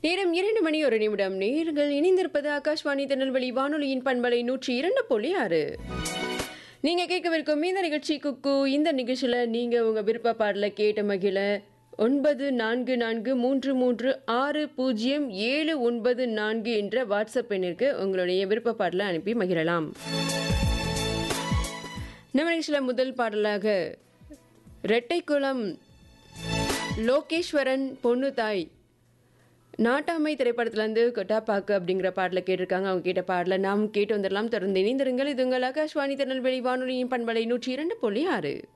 நேரம் இரண்டு மணி ஒரு நிமிடம் நேர்கள் இணைந்திருப்பது ஆகாஷ்வாணி திருநெல்வேலி வானொலியின் பண்பலை நூற்றி இரண்டு புள்ளி ஆறு நீங்க கேட்கவிருக்கும் இந்த நிகழ்ச்சி குக்கு இந்த நிகழ்ச்சியில நீங்க உங்க விருப்ப பாடல கேட்ட மகிழ ஒன்பது நான்கு நான்கு மூன்று மூன்று ஆறு பூஜ்ஜியம் ஏழு ஒன்பது நான்கு என்ற வாட்ஸ்அப் எண்ணிற்கு உங்களுடைய விருப்ப பாடலை அனுப்பி மகிழலாம் நம்ம நிகழ்ச்சியில் முதல் பாடலாக ரெட்டைக்குளம் லோகேஸ்வரன் பொண்ணு தாய் நாட்டாமை திரைப்படத்துலேருந்து கொட்டாப்பாக்கு அப்படிங்கிற பாடலை கேட்டிருக்காங்க அவங்க கேட்ட பாடலை நாம் கேட்டு வந்துடலாம் தொடர்ந்து இணைந்திருங்கள் இது உங்கள் ஆகாஷ்வாணி திருநெல்வேலி வானொலியின் பண்பலை நூற்றி இரண்டு புள்ளி ஆறு